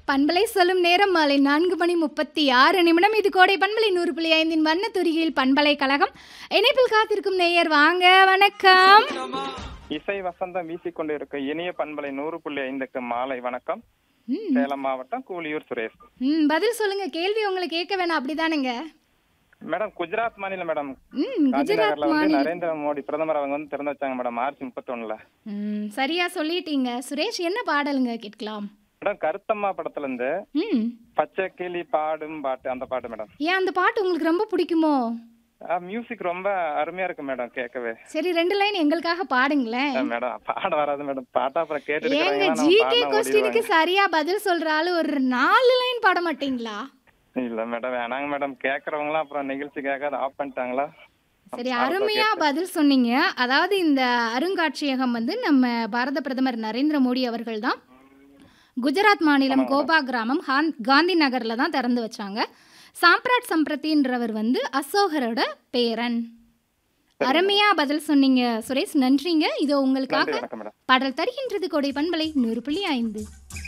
பண்பலை சொல்லும் நேரம் மாலை நான்கு மணி முப்பத்தி ஆறு நிமிடம் இது கோடை பண்பலை நூறு புள்ளி ஐந்தின் வண்ணத்துறையில் பண்பலைக்கழகம் இணைப்பில் காத்திருக்கும் நேயர் வாங்க வணக்கம் இசை வசந்தம் வீசிக்கொண்டு இருக்க இனிய பண்பலை நூறு புள்ளி ஐந்துக்கு மாலை வணக்கம் ம், சேலம் மாவட்டம் கூலியூர் சுரேஷ் ம் பதில் சொல்லுங்க கேள்வி உங்களுக்கு கேட்க வேணாம் அப்படிதானுங்க மேடம் குஜராத் மாநிலம் மேடம் ம் குஜராத் காந்திநகர்ல வந்து மாநிலம் நரேந்திர மோடி பிரதமர் அவங்க வந்து திறந்து வச்சாங்க மேடம் மார்ச் முப்பத்தொன்னுல ம் சரியா சொல்லிட்டீங்க சுரேஷ் என்ன பாடலுங்க கேட்கலாம் மேடம் கருத்தம்மா படத்துல இருந்து ம் பச்சை கிளி பாடும் பாட்டு அந்த பாட்டு மேடம் ஏன் அந்த பாட்டு உங்களுக்கு ரொம்ப பிடிக்குமோ மியூசிக் ரொம்ப அருமையா இருக்கு மேடம் கேட்கவே சரி ரெண்டு லைன் எங்களுக்காக பாடுங்களேன் அஹ் மேடம் பாட வராது மேடம் பாட்டா அப்புறம் கேட்டு ஏங்க ஜிகே கொஸ்டினுக்கு சரியா பதில் சொல்ற ஆளு ஒரு நாலு லைன் பாட மாட்டீங்களா இல்ல மேடம் வேணாங்க மேடம் கேக்குறவங்களாம் அப்புறம் நிகழ்ச்சி கேட்காத ஆஃப் பண்ணிட்டாங்களா சரி அருமையா பதில் சொன்னீங்க அதாவது இந்த அருங்காட்சியகம் வந்து நம்ம பாரத பிரதமர் நரேந்திர மோடி அவர்கள் தான் குஜராத் மாநிலம் கோபா கிராமம் ஹான் காந்தி நகர்ல தான் திறந்து வச்சாங்க சாம்ராட் சம்பிரதின்றவர் வந்து அசோகரோட பேரன் அருமையா பதில் சொன்னீங்க சுரேஷ் நன்றிங்க இதோ நன்றி உங்களுக்காக வணக்கம் மேடம் பாடல் தருகின்றது கொடை பண்பலை நூறு புள்ளி ஐந்து